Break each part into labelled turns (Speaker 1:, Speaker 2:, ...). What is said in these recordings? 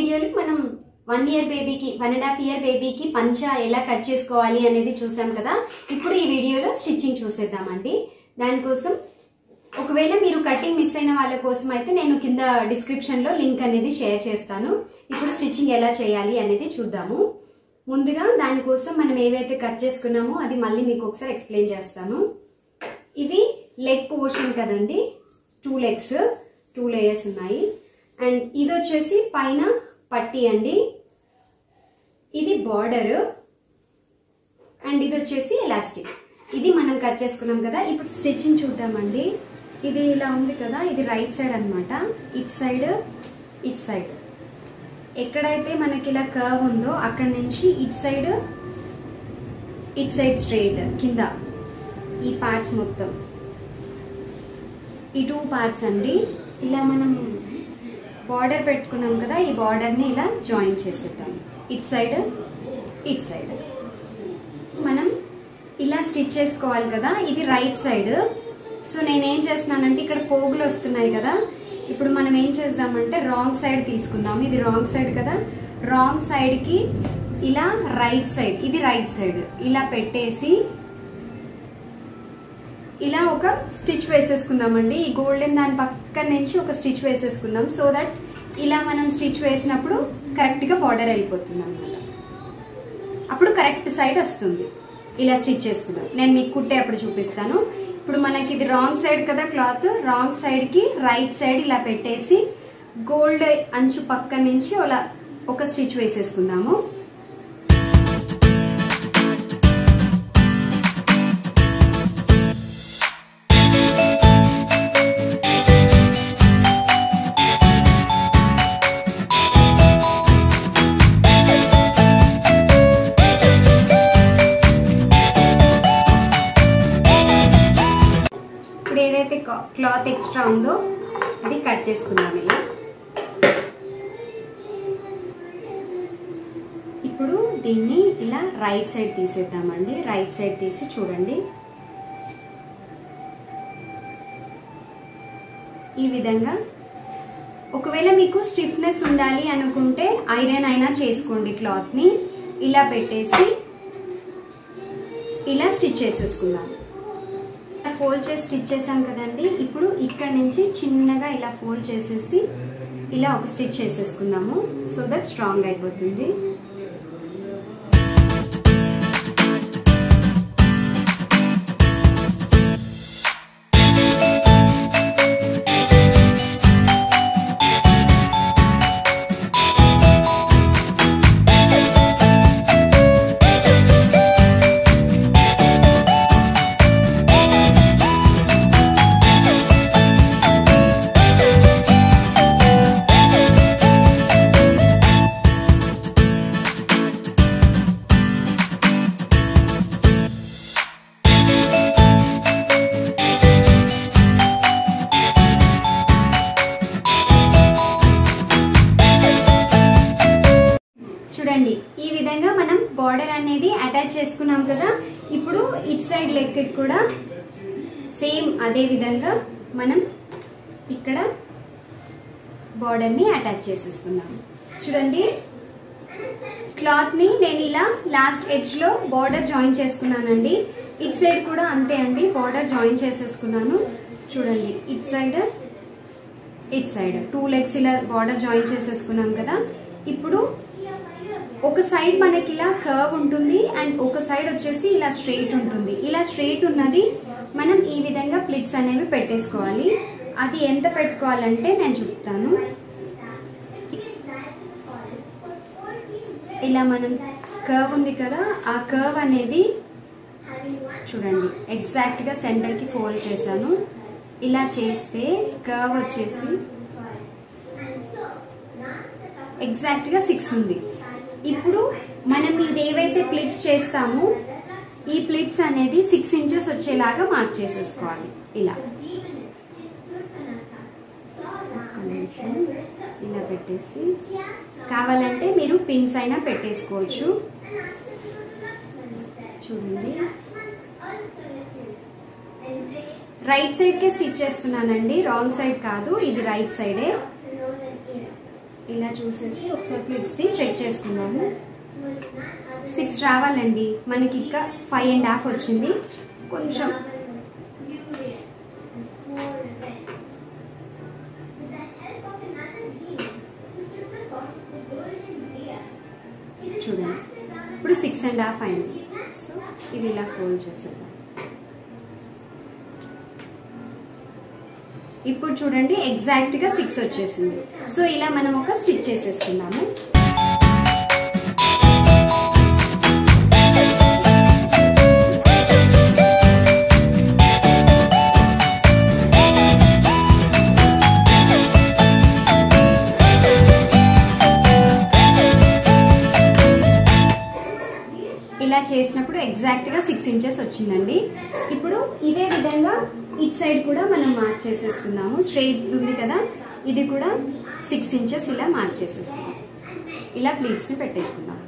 Speaker 1: వీడియోలో మనం one year బేబీకి వన్ అండ్ హాఫ్ ఇయర్ బేబీకి పంచ ఎలా కట్ చేసుకోవాలి అనేది చూసాం కదా ఇప్పుడు ఈ వీడియోలో స్టిచ్చింగ్ చూసేద్దామండి దానికోసం ఒకవేళ మీరు కటింగ్ మిస్ అయిన వాళ్ళ కోసం అయితే నేను కింద డిస్క్రిప్షన్ లో లింక్ అనేది షేర్ చేస్తాను ఇప్పుడు స్టిచ్చింగ్ ఎలా చేయాలి అనేది చూద్దాము ముందుగా దానికోసం మనం ఏవైతే కట్ చేసుకున్నామో అది మళ్ళీ మీకు ఒకసారి ఎక్స్ప్లెయిన్ చేస్తాను ఇవి లెగ్ పోర్షన్ కదండి టూ లెగ్స్ టూ లేయర్స్ ఉన్నాయి అండ్ ఇది వచ్చేసి పైన పట్టి అండి ఇది బార్డర్ అండ్ ఇది వచ్చేసి ఎలాస్టిక్ ఇది మనం కట్ చేసుకున్నాం కదా ఇప్పుడు స్టిచ్చింగ్ చూద్దామండి ఇది ఇలా ఉంది కదా ఇది రైట్ సైడ్ అనమాట ఇట్ సైడ్ ఇట్ సైడ్ ఎక్కడైతే మనకి ఇలా కర్వ్ ఉందో అక్కడ నుంచి it side it side straight కింద ఈ పార్ట్స్ మొత్తం ఈ టూ పార్ట్స్ అండి ఇలా మనం బార్డర్ పెట్టుకున్నాం కదా ఈ బార్డర్ని ఇలా జాయిన్ చేసేద్దాం ఇట్ సైడ్ ఇట్ సైడ్ మనం ఇలా స్టిచ్ చేసుకోవాలి కదా ఇది రైట్ సైడ్ సో నేనేం చేస్తున్నానంటే ఇక్కడ పోగులు వస్తున్నాయి కదా ఇప్పుడు మనం ఏం చేద్దామంటే రాంగ్ సైడ్ తీసుకుందాం ఇది రాంగ్ సైడ్ కదా రాంగ్ సైడ్కి ఇలా రైట్ సైడ్ ఇది రైట్ సైడ్ ఇలా పెట్టేసి ఇలా ఒక స్టిచ్ వేసేసుకుందామండి ఈ గోల్డెన్ దాని పక్కన నుంచి ఒక స్టిచ్ వేసేసుకుందాం సో దట్ ఇలా మనం స్టిచ్ వేసినప్పుడు కరెక్ట్గా బార్డర్ వెళ్ళిపోతుంది అనమాట అప్పుడు కరెక్ట్ సైడ్ వస్తుంది ఇలా స్టిచ్ చేసుకుందాం నేను మీకు కుట్టే అప్పుడు చూపిస్తాను ఇప్పుడు మనకి ఇది రాంగ్ సైడ్ కదా క్లాత్ రాంగ్ సైడ్కి రైట్ సైడ్ ఇలా పెట్టేసి గోల్డ్ అంచు పక్క నుంచి అలా ఒక స్టిచ్ వేసేసుకుందాము ఇప్పుడు ఏదైతే క్లాత్ ఎక్స్ట్రా ఉందో అది కట్ చేసుకుందాం ఇలా ఇప్పుడు దీన్ని ఇలా రైట్ సైడ్ తీసేద్దామండి రైట్ సైడ్ తీసి చూడండి ఈ విధంగా ఒకవేళ మీకు స్టిఫ్నెస్ ఉండాలి అనుకుంటే ఐరన్ అయినా చేసుకోండి క్లాత్ని ఇలా పెట్టేసి ఇలా స్టిచ్ చేసేసుకుందాం ఫోల్డ్ చేసి స్టిచ్ చేసాం కదండి ఇప్పుడు ఇక్కడ నుంచి చిన్నగా ఇలా ఫోల్డ్ చేసేసి ఇలా ఒక స్టిచ్ చేసేసుకుందాము సో దట్ స్ట్రాంగ్ అయిపోతుంది చూడండి ఈ విధంగా మనం బార్డర్ అనేది అటాచ్ చేసుకున్నాం కదా ఇప్పుడు ఇట్ సైడ్ లెగ్ కూడా సేమ్ అదే విధంగా మనం ఇక్కడ బార్డర్ని అటాచ్ చేసేసుకున్నాం చూడండి క్లాత్ని నేను ఇలా లాస్ట్ ఎడ్జ్లో బార్డర్ జాయిన్ చేసుకున్నానండి ఇట్ సైడ్ కూడా అంతే అండి బార్డర్ జాయిన్ చేసేసుకున్నాను చూడండి it side it side two legs ఇలా బార్డర్ జాయిన్ చేసేసుకున్నాం కదా ఇప్పుడు ఒక సైడ్ మనకి ఇలా కర్వ్ ఉంటుంది అండ్ ఒక సైడ్ వచ్చేసి ఇలా స్ట్రెయిట్ ఉంటుంది ఇలా స్ట్రెయిట్ ఉన్నది మనం ఈ విధంగా ప్లిట్స్ అనేవి పెట్టేసుకోవాలి అది ఎంత పెట్టుకోవాలంటే నేను చెప్తాను ఇలా మనం కర్వ్ ఉంది కదా ఆ కర్వ్ అనేది చూడండి ఎగ్జాక్ట్గా సెంటర్కి ఫోల్డ్ చేశాను ఇలా చేస్తే కర్వ్ వచ్చేసి ఎగ్జాక్ట్గా సిక్స్ ఉంది ఇప్పుడు మనం ఇది ఏవైతే ప్లిట్స్ చేస్తామో ఈ ప్లిట్స్ అనేది సిక్స్ ఇంచెస్ వచ్చేలాగా మార్క్ చేసేసుకోవాలి ఇలా ఒక్క నిమిషం. ఇలా పెట్టేసి కావాలంటే మీరు పిన్స్ అయినా పెట్టేసుకోవచ్చు చూడండి రైట్ సైడ్కే స్టిచ్ చేస్తున్నానండి రాంగ్ సైడ్ కాదు ఇది రైట్ సైడే ఇలా చూసేసి ఒకసారి ప్లిట్స్ది చెక్ చేసుకున్నాము సిక్స్ రావాలండి మనకి ఇంకా ఫైవ్ అండ్ హాఫ్ వచ్చింది కొంచెం చూడండి ఇప్పుడు సిక్స్ అండ్ హాఫ్ అయింది సో ఇది ఇలా ఫోల్డ్ చేసేద్దాం ఇప్పుడు చూడండి ఎగ్జాక్ట్గా సిక్స్ వచ్చేసింది సో ఇలా మనం ఒక స్టిచ్ చేసేసుకున్నాము ఇలా చేసినప్పుడు ఎగ్జాక్ట్గా సిక్స్ ఇంచెస్ వచ్చిందండి ఇప్పుడు ఇదే విధంగా ఇట్ సైడ్ కూడా మనం మార్క్ చేసేసుకుందాము స్ట్రైట్ ఉంది కదా ఇది కూడా సిక్స్ ఇంచెస్ ఇలా మార్క్ చేసేసుకుందాం ఇలా ప్లీట్స్ని పెట్టేసుకుందాం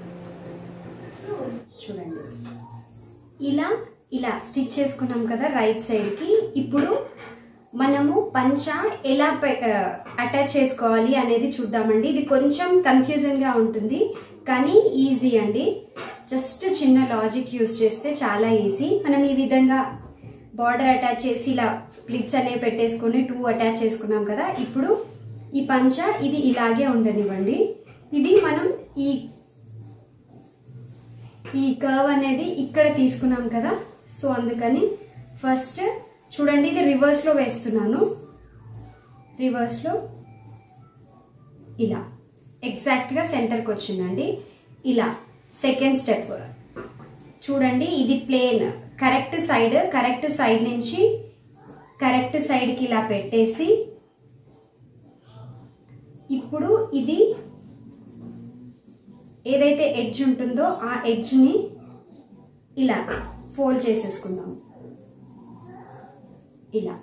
Speaker 1: చూడండి ఇలా ఇలా స్టిచ్ చేసుకున్నాం కదా రైట్ సైడ్కి ఇప్పుడు మనము పంచ ఎలా అటాచ్ చేసుకోవాలి అనేది చూద్దామండి ఇది కొంచెం కన్ఫ్యూజన్గా ఉంటుంది కానీ ఈజీ అండి జస్ట్ చిన్న లాజిక్ యూస్ చేస్తే చాలా ఈజీ మనం ఈ విధంగా బార్డర్ అటాచ్ చేసి ఇలా ప్లిట్స్ అనేవి పెట్టేసుకొని టూ అటాచ్ చేసుకున్నాం కదా ఇప్పుడు ఈ పంచ ఇది ఇలాగే ఉండనివ్వండి ఇది మనం ఈ ఈ కర్వ్ అనేది ఇక్కడ తీసుకున్నాం కదా సో అందుకని ఫస్ట్ చూడండి ఇది రివర్స్లో వేస్తున్నాను రివర్స్లో ఇలా ఎగ్జాక్ట్గా సెంటర్కి వచ్చిందండి ఇలా సెకండ్ స్టెప్ చూడండి ఇది plain correct side correct side నుంచి కరెక్ట్ సైడ్కి ఇలా పెట్టేసి ఇప్పుడు ఇది ఏదైతే ఎడ్జ్ ఉంటుందో ఆ ఎడ్జ్ని ఇలా ఫోల్డ్ చేసేసుకుందాం ఇలా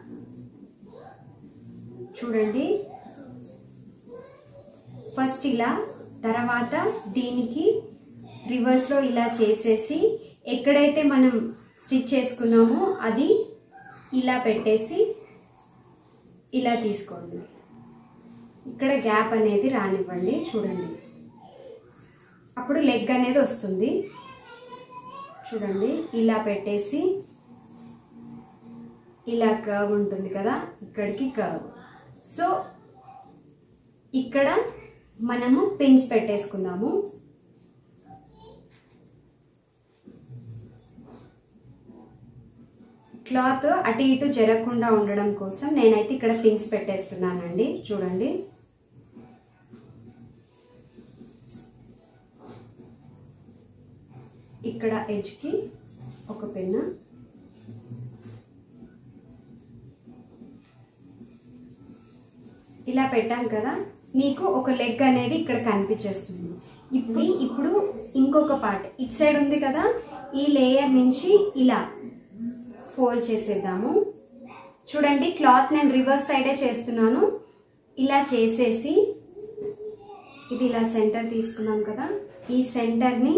Speaker 1: చూడండి ఫస్ట్ ఇలా తర్వాత దీనికి రివర్స్లో ఇలా చేసేసి ఎక్కడైతే మనం స్టిచ్ చేసుకున్నామో అది ఇలా పెట్టేసి ఇలా తీసుకోండి ఇక్కడ గ్యాప్ అనేది రానివ్వండి చూడండి అప్పుడు లెగ్ అనేది వస్తుంది చూడండి ఇలా పెట్టేసి ఇలా కర్వ్ ఉంటుంది కదా ఇక్కడికి కర్వ్ సో ఇక్కడ మనము పిన్స్ పెట్టేసుకుందాము క్లాత్ అటు ఇటు జరగకుండా ఉండడం కోసం నేనైతే ఇక్కడ పిన్స్ పెట్టేస్తున్నానండి చూడండి ఇక్కడ ఎడ్జ్కి ఒక పెన్ను ఇలా పెట్టాం కదా మీకు ఒక లెగ్ అనేది ఇక్కడ కనిపించేస్తుంది ఇప్పుడు ఇప్పుడు ఇంకొక పార్ట్ ఇట్ సైడ్ ఉంది కదా ఈ లేయర్ నుంచి ఇలా ఫోల్డ్ చేసేద్దాము చూడండి క్లాత్ నేను రివర్స్ సైడే చేస్తున్నాను ఇలా చేసేసి ఇది ఇలా సెంటర్ తీసుకున్నాం కదా ఈ సెంటర్ని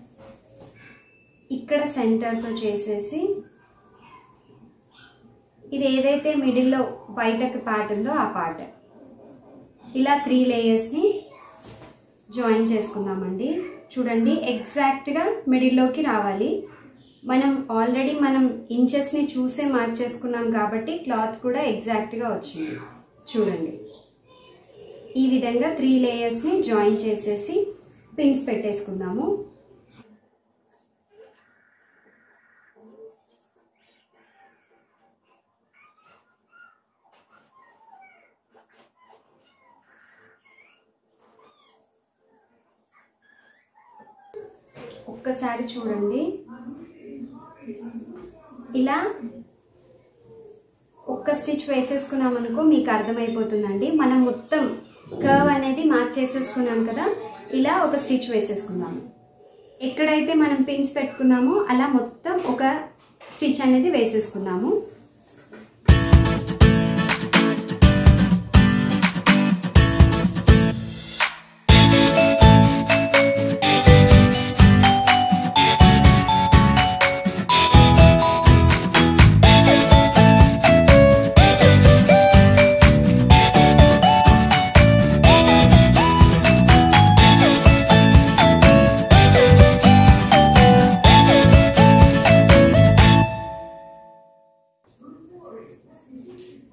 Speaker 1: ఇక్కడ సెంటర్తో చేసేసి ఇది ఏదైతే మిడిల్లో బయటకి పార్ట్ ఉందో ఆ పార్ట్ ఇలా త్రీ లేయర్స్ని జాయిన్ చేసుకుందామండి చూడండి ఎగ్జాక్ట్గా మిడిల్లోకి రావాలి మనం ఆల్రెడీ మనం ఇంచెస్ని చూసే మార్క్ చేసుకున్నాం కాబట్టి క్లాత్ కూడా ఎగ్జాక్ట్గా వచ్చింది చూడండి ఈ విధంగా త్రీ లేయర్స్ని జాయిన్ చేసేసి పిన్స్ పెట్టేసుకుందాము ఒక్కసారి చూడండి ఇలా ఒక్క స్టిచ్ వేసేసుకున్నాం అనుకో మీకు అర్థమైపోతుందండి మనం మొత్తం కర్వ్ అనేది మార్క్ చేసేసుకున్నాం కదా ఇలా ఒక స్టిచ్ వేసేసుకున్నాము ఎక్కడైతే మనం పిన్స్ పెట్టుకున్నామో అలా మొత్తం ఒక స్టిచ్ అనేది వేసేసుకున్నాము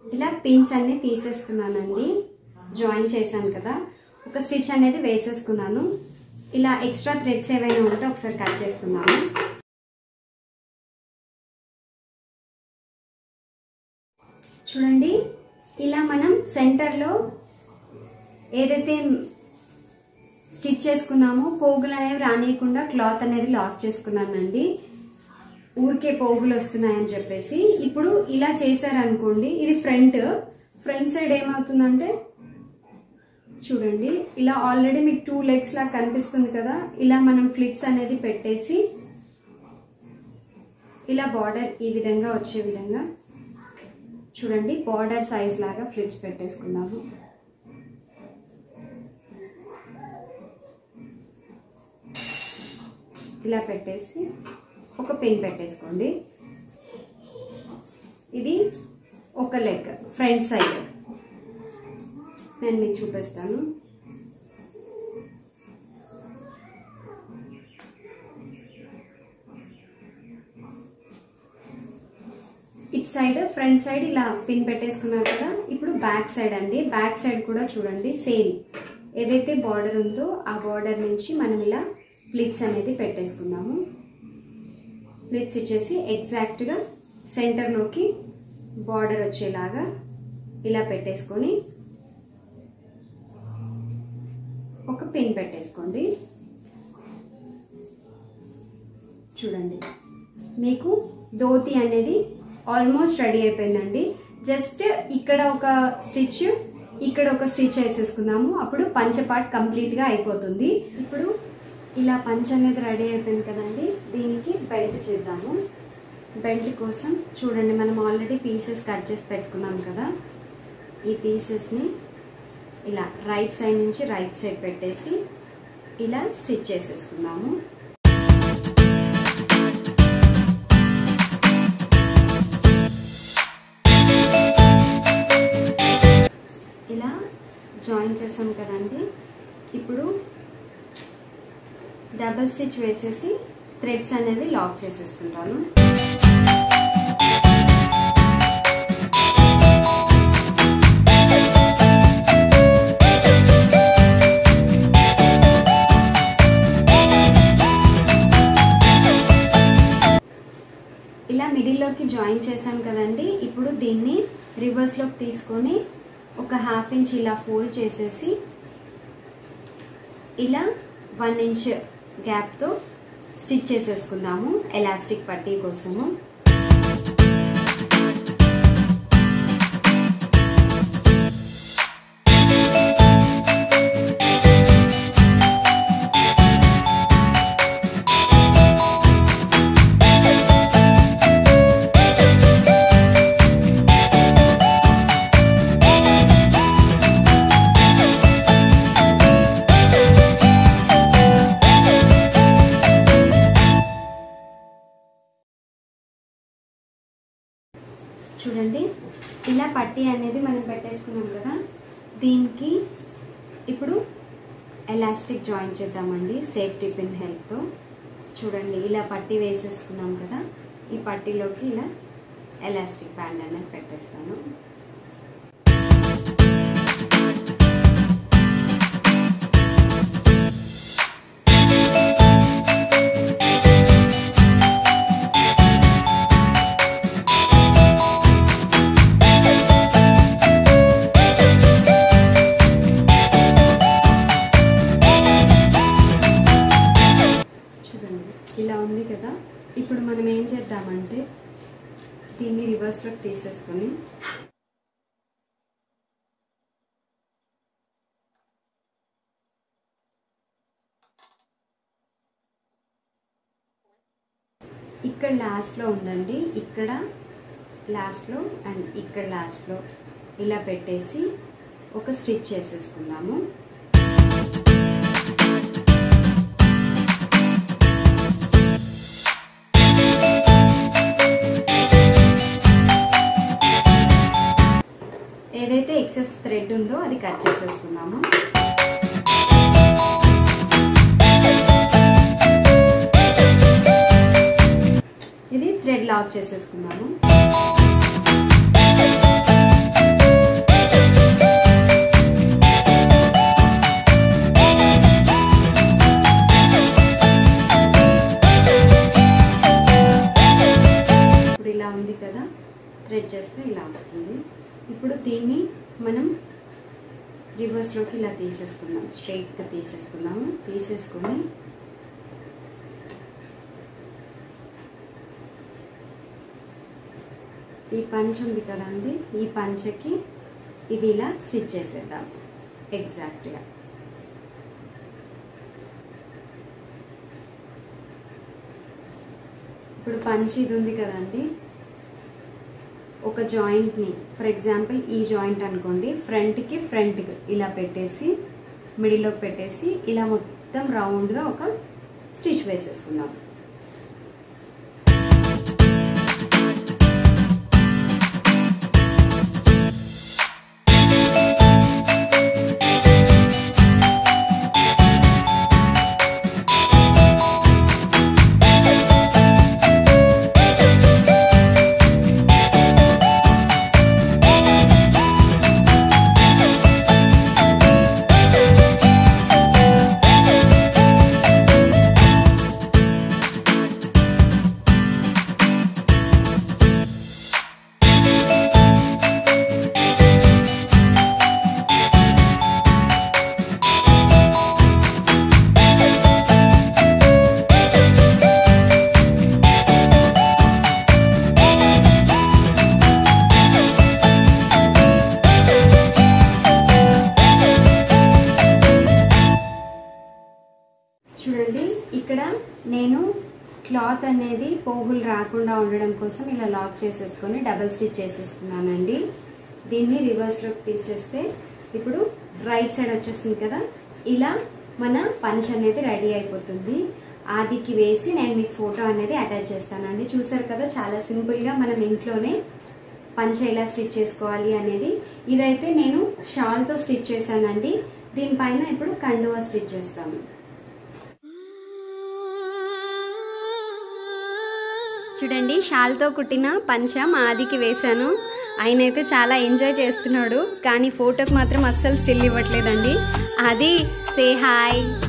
Speaker 1: ఇలా పిన్స్ అన్ని తీసేస్తున్నానండి జాయిన్ చేశాను కదా ఒక స్టిచ్ అనేది వేసేసుకున్నాను ఇలా ఎక్స్ట్రా థ్రెడ్స్ ఏవైనా ఉంటే ఒకసారి కట్ చేసుకున్నాను చూడండి ఇలా మనం సెంటర్లో ఏదైతే స్టిచ్ చేసుకున్నామో పోగులు అనేవి రానియకుండా క్లాత్ అనేది లాక్ చేసుకున్నానండి ఊరికే పోగులు వస్తున్నాయని చెప్పేసి ఇప్పుడు ఇలా చేశారనుకోండి ఇది ఫ్రంట్ ఫ్రంట్ సైడ్ ఏమవుతుందంటే చూడండి ఇలా ఆల్రెడీ మీకు టూ లెగ్స్ లాగా కనిపిస్తుంది కదా ఇలా మనం ఫ్లిట్స్ అనేది పెట్టేసి ఇలా బార్డర్ ఈ విధంగా వచ్చే విధంగా చూడండి బార్డర్ సైజ్ లాగా ఫ్లిట్స్ పెట్టేసుకున్నాము ఇలా పెట్టేసి ఒక పిన్ పెట్టేసుకోండి ఇది ఒక లెగ్ ఫ్రంట్ సైడ్ నేను మీకు చూపిస్తాను ఇట్ సైడ్ ఫ్రంట్ సైడ్ ఇలా పిన్ పెట్టేసుకున్నారు కదా ఇప్పుడు బ్యాక్ సైడ్ అండి బ్యాక్ సైడ్ కూడా చూడండి సేమ్ ఏదైతే బార్డర్ ఉందో ఆ బార్డర్ నుంచి మనం ఇలా ప్లిట్స్ అనేది పెట్టేసుకున్నాము ప్లిట్స్ ఇచ్చేసి ఎగ్జాక్ట్గా సెంటర్లోకి బార్డర్ వచ్చేలాగా ఇలా పెట్టేసుకొని ఒక పిన్ పెట్టేసుకోండి చూడండి మీకు ధోతి అనేది ఆల్మోస్ట్ రెడీ అయిపోయిందండి జస్ట్ ఇక్కడ ఒక స్టిచ్ ఇక్కడ ఒక స్టిచ్ వేసేసుకుందాము అప్పుడు పంచ పార్ట్ కంప్లీట్గా అయిపోతుంది ఇప్పుడు ఇలా పంచ అనేది రెడీ అయిపోయింది కదండి దీనికి బెల్ట్ చేద్దాము బెల్ట్ కోసం చూడండి మనం ఆల్రెడీ పీసెస్ కట్ చేసి పెట్టుకున్నాం కదా ఈ పీసెస్ని ఇలా రైట్ సైడ్ నుంచి రైట్ సైడ్ పెట్టేసి ఇలా స్టిచ్ చేసేసుకున్నాము ఇలా జాయిన్ చేసాం కదండి ఇప్పుడు డబల్ స్టిచ్ వేసేసి థ్రెడ్స్ అనేవి లాక్ చేసేసుకుంటాను ఇలా మిడిల్లోకి జాయిన్ చేశాం కదండి ఇప్పుడు దీన్ని రివర్స్లోకి తీసుకొని ఒక హాఫ్ ఇంచ్ ఇలా ఫోల్డ్ చేసేసి ఇలా వన్ ఇంచ్ గ్యాప్తో స్టిచ్ చేసేసుకుందాము ఎలాస్టిక్ పట్టీ కోసము చూడండి ఇలా పట్టీ అనేది మనం పెట్టేసుకున్నాం కదా దీనికి ఇప్పుడు ఎలాస్టిక్ జాయిన్ చేద్దామండి సేఫ్టీ పిన్ హెల్ప్తో చూడండి ఇలా పట్టీ వేసేసుకున్నాం కదా ఈ పట్టీలోకి ఇలా ఎలాస్టిక్ బ్యాండ్ అనేది పెట్టేస్తాను చూడండి ఇలా ఉంది కదా ఇప్పుడు మనం ఏం చేద్దామంటే దీన్ని రివర్స్లోకి తీసేసుకొని ఇక్కడ లాస్ట్లో ఉందండి ఇక్కడ లాస్ట్లో అండ్ ఇక్కడ లాస్ట్లో ఇలా పెట్టేసి ఒక స్టిచ్ చేసేసుకుందాము ఏదైతే ఎక్సెస్ థ్రెడ్ ఉందో అది కట్ చేసేసుకున్నాము ఇది థ్రెడ్ లాక్ చేసేసుకున్నాము ఇలా ఉంది కదా థ్రెడ్ చేస్తే ఇలా వస్తుంది ఇప్పుడు దీన్ని మనం రివర్స్లోకి ఇలా తీసేసుకుందాం స్ట్రైట్గా తీసేసుకుందాము తీసేసుకొని ఈ పంచ్ ఉంది కదండి ఈ పంచకి ఇది ఇలా స్టిచ్ చేసేద్దాం ఎగ్జాక్ట్గా ఇప్పుడు పంచ్ ఇది ఉంది కదండి ఒక జాయింట్ని ఫర్ ఎగ్జాంపుల్ ఈ జాయింట్ అనుకోండి ఫ్రంట్కి ఫ్రంట్కి ఇలా పెట్టేసి మిడిల్లోకి పెట్టేసి ఇలా మొత్తం రౌండ్గా ఒక స్టిచ్ వేసేసుకుందాం చూడండి ఇక్కడ నేను క్లాత్ అనేది పోగులు రాకుండా ఉండడం కోసం ఇలా లాక్ చేసేసుకొని డబల్ స్టిచ్ చేసేసుకున్నానండి దీన్ని రివర్స్లోకి తీసేస్తే ఇప్పుడు రైట్ సైడ్ వచ్చేసింది కదా ఇలా మన పంచ్ అనేది రెడీ అయిపోతుంది ఆదికి వేసి నేను మీకు ఫోటో అనేది అటాచ్ చేస్తానండి చూసారు కదా చాలా సింపుల్గా మనం ఇంట్లోనే పంచ ఎలా స్టిచ్ చేసుకోవాలి అనేది ఇదైతే నేను షాల్తో స్టిచ్ చేశానండి దీనిపైన ఇప్పుడు కండువా స్టిచ్ చేస్తాను చూడండి షాల్తో కుట్టిన పంచ మా ఆదికి వేశాను ఆయన అయితే చాలా ఎంజాయ్ చేస్తున్నాడు కానీ ఫోటోకి మాత్రం అస్సలు స్టిల్ ఇవ్వట్లేదండి అది సే హాయ్